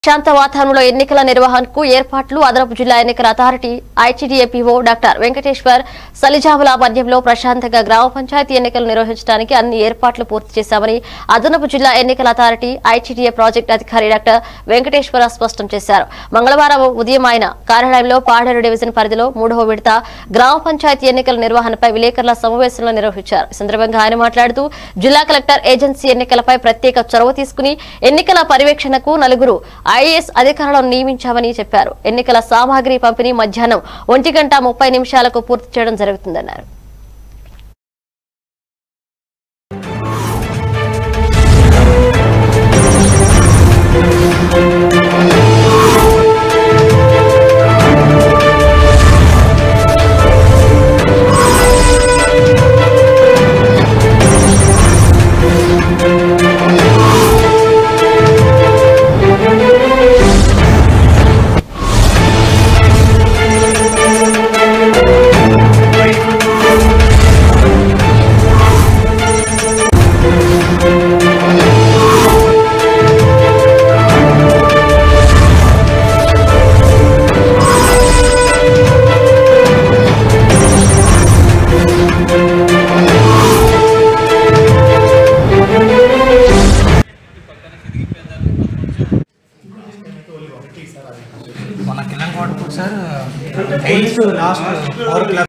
ప్రశాంత వాతావరణంలో ఎన్నికల నిర్వహణకు ఏర్పాట్లు అదనపు జిల్లా ఎన్నికల అథారిటీ ఐటీడీఏపీఓ డాక్టర్ వెంకటేశ్వర్ సలిజాముల మధ్యంలో ప్రశాంతంగా గ్రామ పంచాయతీ ఎన్నికలు నిర్వహించడానికి అన్ని ఏర్పాట్లు పూర్తి చేశామని అదనపు జిల్లా ఎన్నికల అథారిటీ ఐటీడీఏ ప్రాజెక్టు అధికారి డాక్టర్ వెంకటేశ్వర స్పష్టం చేశారు మంగళవారం ఉదయం ఆయన కార్యాలయంలో పాడేరు డివిజన్ పరిధిలో మూడవ విడత గ్రామ పంచాయతీ ఎన్నికల నిర్వహణపై విలేకరుల సమావేశంలో నిర్వహించారు ఈ సందర్భంగా ఆయన మాట్లాడుతూ జిల్లా కలెక్టర్ ఏజెన్సీ ఎన్నికలపై ప్రత్యేక చొరవ తీసుకుని ఎన్నికల పర్యవేక్షణకు నలుగురు ఐఏఎస్ అధికారులను నియమించామని చెప్పారు ఎన్నికల సామాగ్రి పంపిణీ మధ్యాహ్నం ఒంటి గంట ముప్పై నిమిషాలకు పూర్తి చేయడం జరుగుతుందన్నారు మన Kiran Kota sir eighth last four clock